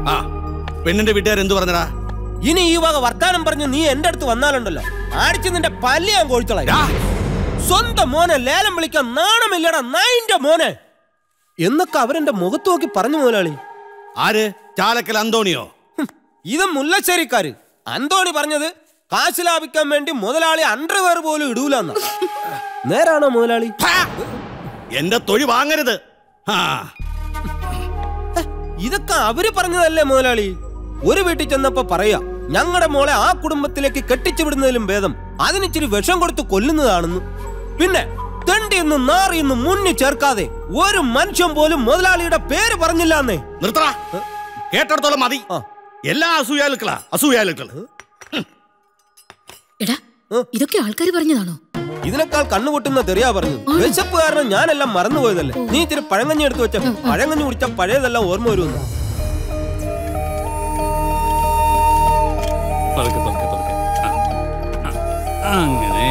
ആ പെണ്ണിന്റെ വീട്ടുകാർ എന്തു പറഞ്ഞടാ ഇനി ഈ വക വർത്താനം പറഞ്ഞ് നീ എന്റെ അടുത്ത് വന്നാലുണ്ടല്ലോ ആടിച്ച് നിന്റെ പല്ല് ഞാൻ കൊഴിച്ചളായി സ്വന്തം മോനെ ലേലം വിളിക്കാൻ നാണമില്ലടാ നായിന്റെ മോനെ എന്നൊക്കെ അവരെന്റെ മുഖത്ത് നോക്കി പറഞ്ഞു മുതലാളി ആര് ചാലക്കൽ അന്തോണിയോ ഹും, ഇത് മുല്ലശ്ശേരിക്കാര് അന്തോണി പറഞ്ഞത് കാശ് ലാഭിക്കാൻ വേണ്ടി മുതലാളി അണ്ടർവെയർ പോലും ഇടൂലെന്ന നേരാണോ മുതലാളി ഹാ! എന്റെ തൊഴി വാങ്ങരുത് ആ ഹെ, ഇതൊക്കെ അവര് പറഞ്ഞതല്ലേ മുതലാളി ഒരു വീട്ടിൽ ചെന്നപ്പോ പറയാ ഞങ്ങളുടെ മോളെ ആ കുടുംബത്തിലേക്ക് കെട്ടിച്ചു വിടുന്നതിലും ഭേദം അതിനിച്ചിരി വിഷം കൊടുത്ത് കൊല്ലുന്നതാണെന്ന് പിന്നെ തെണ്ടിയെന്നും നാറിയെന്നും മുന്നിൽ ചേർക്കാതെ ഒരു മനുഷ്യൻ പോലും മുതലാളിയുടെ പേര് പറഞ്ഞില്ലാന്നേ നിർത്തടാ കേട്ടിടത്തോളം മതി ആ. എല്ലാ അസൂയാലുക്കളാ അസൂയാലുക്കൾ എടാ ഇതൊക്കെ ആൾക്കാർ പറഞ്ഞതാണോ ഇതിനേക്കാൾ കണ്ണുപൊട്ടുന്ന തെറിയാ പറഞ്ഞത് വിശപ്പ് കാരണം ഞാനെല്ലാം മറന്നുപോയതല്ലേ നീ ഇത്തിരി പഴങ്കഞ്ഞി എടുത്തു വെച്ച പഴങ്കഞ്ഞി കുടിച്ച പഴയതെല്ലാം ഓർമ്മ വരുമെന്ന് പതുക്കെ പതുക്കെ പതുക്കെ ആ. ആ. അങ്ങനെ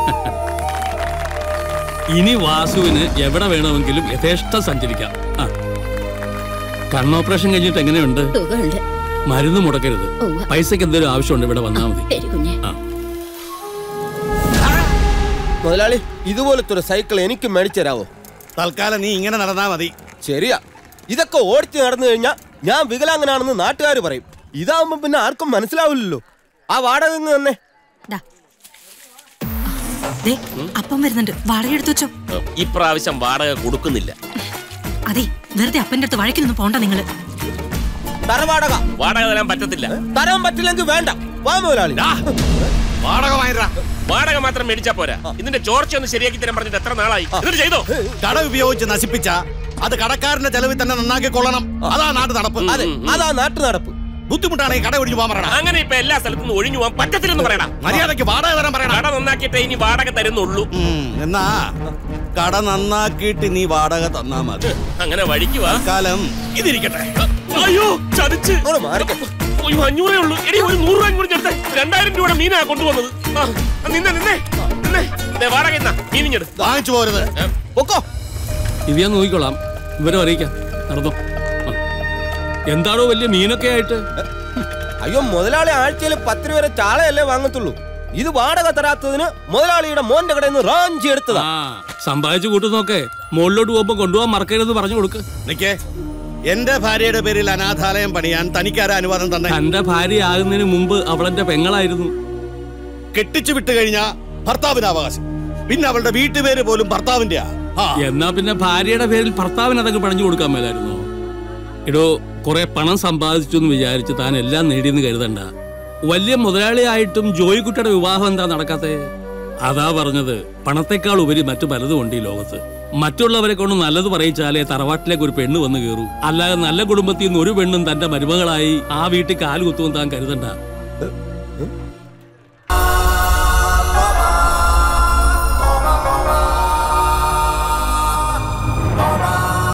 ഇനി വാസുവിന് എവിടെ വേണമെങ്കിലും യഥേഷ്ടം സഞ്ചരിക്കാം ആ കണ്ണോപ്പറേഷൻ കഴിഞ്ഞിട്ട് എങ്ങനെയുണ്ട് തുക ഉണ്ട് മരുന്ന് മുടക്കരുത് ഉവ്വ. പൈസക്ക് എന്തെങ്കിലും ആവശ്യമുണ്ട് ഇവിടെ വന്നാൽ മതി ശരി കുഞ്ഞെ ആ മുതലാളി ഇതുപോലത്തെ ഒരു സൈക്കിൾ എനിക്ക് മേടിച്ചു തരാവോ തൽക്കാലം നീ ഇങ്ങനെ നടന്നാ മതി ശരിയാ ഇതൊക്കെ ഓടിച്ച് നടന്നു കഴിഞ്ഞാൽ ഞാൻ വികലാംഗനാണെന്ന് നാട്ടുകാർ പറയും ഇതാവുമ്പോ പിന്നെ ആർക്കും മനസ്സിലാവില്ലല്ലോ ആ വാടക ഇങ്ങ് തന്നെ ദാ. ദേ, അപ്പം വരുന്നുണ്ട് വാടക എടുത്തു വെച്ചോ ഇപ്രാവശ്യം വാടക കൊടുക്കുന്നില്ല അതെ വെറുതെ അപ്പന്റെ അടുത്ത് വഴക്കിനൊന്നും പോണ്ട നിങ്ങള് തര വാടക വാടക തരാൻ പറ്റത്തില്ല തരാൻ പറ്റില്ലെങ്കിൽ വേണ്ട വാ മുതലാളി വാടക വാങ്ങിടാ വാടക മാത്രം മേടിച്ചാ പോരാ ഇതിന്റെ ചോർച്ച ഒന്ന് ശരിയാക്കി തരാൻ പറഞ്ഞിട്ട് എത്ര നാളായി എന്നിട്ട് ചെയ്തോ കട ഉപയോഗിച്ച് നശിപ്പിച്ച അത് കടക്കാരന്റെ ചെലവിൽ തന്നെ നന്നാക്കി കൊള്ളണം അതാ നാട്ടു നടപ്പ് അതെ അതാ നാട്ടു നടപ്പ് ബുദ്ധിമുട്ടാണെങ്കിൽ കട ഒഴിഞ്ഞു പോകാൻ പറയണം അങ്ങനെ ഇപ്പൊ എല്ലാ സ്ഥലത്തുനിന്ന് ഒഴിഞ്ഞു പോകാൻ പറ്റത്തില്ലെന്ന് പറയടാ മര്യാദയ്ക്ക് വാടക തരാൻ പറയണം കട നന്നാക്കിയിട്ടേ ഇനി വാടക തരുന്നുള്ളൂ ഉം, എന്നാ കട നന്നാക്കിയിട്ട് നീ വാടക തന്നാ മതി അങ്ങനെ വഴിക്ക് വാ കാലം ഇതിരിക്കട്ടെ അയ്യോ ചതിച്ച് അങ്ങോട്ട് മാറിക്കോ. അയ്യോ അഞ്ഞൂറേ ഉള്ളൂ എടി ഒരു നൂറ് രൂപ കൂടി ചേർത്ത് രണ്ടായിരം രൂപയുടെ മീനാ കൊണ്ടുവന്നത് ആ, നിന്നെ നിന്നെ നിന്നെ ദേ വാടക എന്നാ മീനിങ്ങെടു വാങ്ങിച്ചു പോരുത് പൊക്കോ ഇത് ഞാൻ നോക്കിക്കോളാം വിവരം അറിയിക്കാം നടന്നോ ആ. എന്താണോ വലിയ മീനൊക്കെ ആയിട്ട് അയ്യോ മുതലാളി ആഴ്ചയിൽ പത്ത് രൂപ വരെ ചാളയല്ലേ വാങ്ങത്തുള്ളൂ ഇത് വാടക തരാത്തതിന് മുതലാളിയുടെ മോന്റെ കടയിൽ നിന്ന് റാഞ്ചി എടുത്തതാ ആ സമ്പാദിച്ചു കൂട്ടുന്നൊക്കെ മുകളിലോട്ട് പോകുമ്പോ കൊണ്ടുപോകാൻ മറക്കരുതെന്ന് പറഞ്ഞു കൊടുക്ക് നിക്കേ എന്റെ ഭാര്യയുടെ പേരിൽ അനാഥാലയം പണിയാൻ തനിക്കാര അനുവാദം തന്നെ തന്റെ ഭാര്യ ആകുന്നതിന് മുമ്പ് അവളെന്റെ പെങ്ങളായിരുന്നു കെട്ടിച്ചു വിട്ട് കഴിഞ്ഞാ ഭർത്താവിന് അവകാശം പിന്നെ അവളുടെ വീട്ടുപേര് പോലും ഭർത്താവിന്റെയാ ആ എന്നാ പിന്നെ ഭാര്യയുടെ പേരിൽ ഭർത്താവിന് അതൊക്കെ പണിഞ്ഞു കൊടുക്കാൻ മേലായിരുന്നോ എടോ കുറെ പണം സമ്പാദിച്ചു എന്ന് വിചാരിച്ച് താൻ എല്ലാം നേടിയെന്ന് കരുതണ്ട വലിയ മുതലാളിയായിട്ടും ജോയിക്കുട്ടിയുടെ വിവാഹം എന്താ നടക്കാത്തെ അതാ പറഞ്ഞത് പണത്തെക്കാൾ ഉപരി മറ്റു പലതും ഉണ്ട് ഈ ലോകത്ത് മറ്റുള്ളവരെ കൊണ്ട് നല്ലത് പറയിച്ചാലേ തറവാട്ടിലേക്ക് ഒരു പെണ്ണ് വന്ന് കയറൂ അല്ലാതെ നല്ല കുടുംബത്തിൽ നിന്ന് ഒരു പെണ്ണും തന്റെ മരുമകളായി ആ വീട്ടിൽ കാല് കുത്തുമെന്ന് താൻ കരുതണ്ട